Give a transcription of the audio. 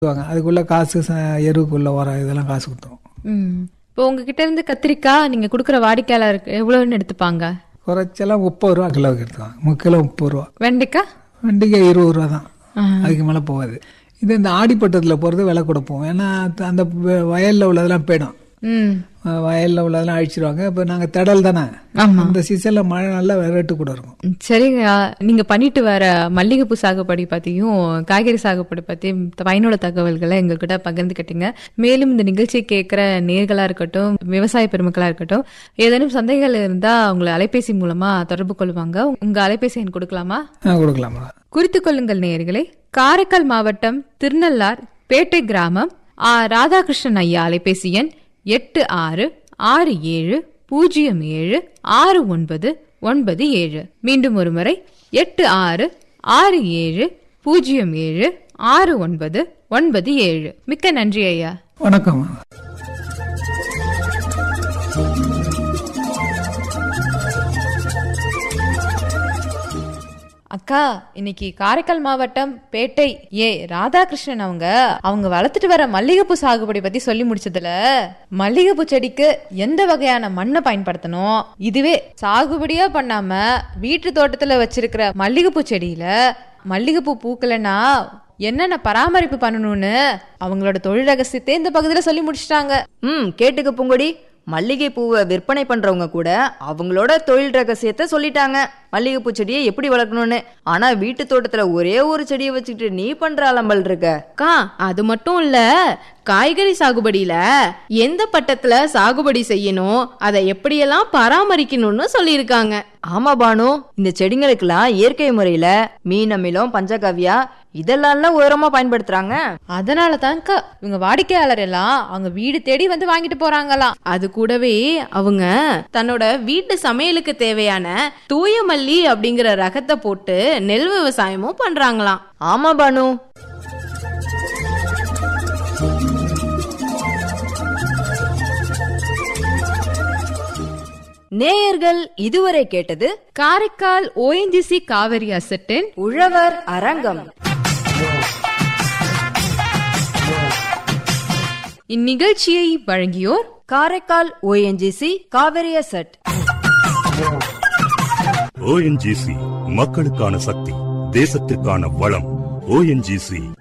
வாங்க அதுக்குள்ள காசு ச- எருவுக்குள்ள உரம் இதெல்லாம் காசு கொடுத்துருவோம் ம் இப்போ உங்ககிட்ட இருந்து கத்திரிக்காய் நீங்க கொடுக்குற வாடிக்கையாளருக்கு எவ்வளவுன்னு எடுத்துப்பாங்க குறைச்செல்லாம் முப்பது ரூபா கிலோவுக்கு எடுத்துவாங்க முக்கிலோ முப்பது ரூபா வெண்டைக்காய் வண்டிக்கு இருபது ரூபா தான் ஆஹா. அதுக்கு மேலே போகாது இது இந்த ஆடிப்பட்டத்தில் போகிறது விலை கொடுப்போம் ஏன்னா த- அந்த வ- வயல்ல உள்ளதெல்லாம் போயிடும் ம் அஹ் வயல்ல உள்ளதெல்லாம் அழிச்சிருவாங்க இப்போ நாங்கள் திடல் தானே ஆமா அந்த சீசனில் மழை நல்லா ரேட்டு கூட இருக்கும் ம், சரிங்க நீங்க பண்ணிட்டு வர மல்லிகைப்பூ சாகுபடி பத்தியும் காய்கறி சாகுபடி பத்தியும் பயனுள்ள தகவல்களை எங்ககிட்ட பகிர்ந்துக்கிட்டீங்க மேலும் இந்த நிகழ்ச்சியை கேட்கிற நேர்களா இருக்கட்டும் விவசாய பெருமக்களா இருக்கட்டும் ஏதேனும் சந்தைகள் இருந்தா உங்களை அலைபேசி மூலமா தொடர்பு கொள்வாங்க உங்க அலைபேசி எண் கொடுக்கலாமா ஆ கொடுக்கலாம் குறித்துக் கொள்ளுங்கள் நேயர்களே காரைக்கால் மாவட்டம் திருநள்ளார் பேட்டை கிராமம் ஆ ராதாகிருஷ்ணன் ஐயா அலைபேசி எண் எட்டு ஆறு ஆறு ஏழு பூஜ்ஜியம் ஏழு ஆறு ஒன்பது ஒன்பது ஏழு மீண்டும் ஒரு முறை எட்டு ஆறு ஆறு ஏழு பூஜ்ஜியம் ஏழு ஆறு ஒன்பது ஒன்பது ஏழு மிக்க நன்றி ஐயா வணக்கம் அக்கா இன்னைக்கு காரைக்கால் மாவட்டம் பேட்டை ஏ ராதாகிருஷ்ணன் அவங்க அவங்க வளர்த்துட்டு வர மல்லிகைப்பூ சாகுபடி பத்தி சொல்லி முடிச்சதுல மல்லிகைப்பூ செடிக்கு எந்த வகையான மண்ணை பயன்படுத்தணும் இதுவே சாகுபடியா பண்ணாம வீட்டு தோட்டத்துல வச்சிருக்கிற மல்லிகைப்பூ செடியில மல்லிகைப்பூ பூக்கலைன்னா என்னென்ன பராமரிப்பு பண்ணணும்னு அவங்களோட தொழில் ரகசியத்தை இந்த பகுதியில சொல்லி முடிச்சிட்டாங்க ம் கேட்டுக்க பூங்கொடி மல்லிகை பூவை விற்பனை பண்றவங்க கூட அவங்களோட தொழில் ரகசியத்தை சொல்லிட்டாங்க மல்லிகைப்பூ செடியை எப்படி வளர்க்கணும்னு ஆனா வீட்டு தோட்டத்துல ஒரே ஒரு செடியை வச்சுக்கிட்டு நீ பண்ற அலம்பல் இருக்க அக்கா அது மட்டும் இல்ல காய்கறி சாகுபடியில எந்த பட்டத்துல சாகுபடி செய்யணும் அதை எப்படியெல்லாம் பராமரிக்கணும்னு சொல்லியிருக்காங்க ஆமா பானு இந்த செடிங்களுக்கெல்லாம் இயற்கை முறையில மீன் அமிலம் பஞ்சகவ்யா இதெல்லாம் உரமா பயன்படுத்துறாங்க அதனால தான்க்கா இவங்க வாடிக்கையாளர் எல்லாம் அவங்க வீடு தேடி வந்து வாங்கிட்டு போறாங்களாம் அது கூடவே அவங்க தன்னோட வீட்டு சமையலுக்கு தேவையான தூய மல்லி அப்படிங்கிற ரகத்தை போட்டு நெல் விவசாயமும் பண்றாங்களாம் ஆமா பானு நேயர்கள் இதுவரை கேட்டது காரைக்கால் ஓஎன்ஜிசி காவிரி அசட்டின் உழவர் அரங்கம் இந்நிகழ்ச்சியை வழங்கியோர் காரைக்கால் ஓஎன்ஜிசி காவிரிய செட் ஓஎன்ஜிசி மக்களுக்கான சக்தி தேசத்திற்கான வளம் ஓஎன்ஜிசி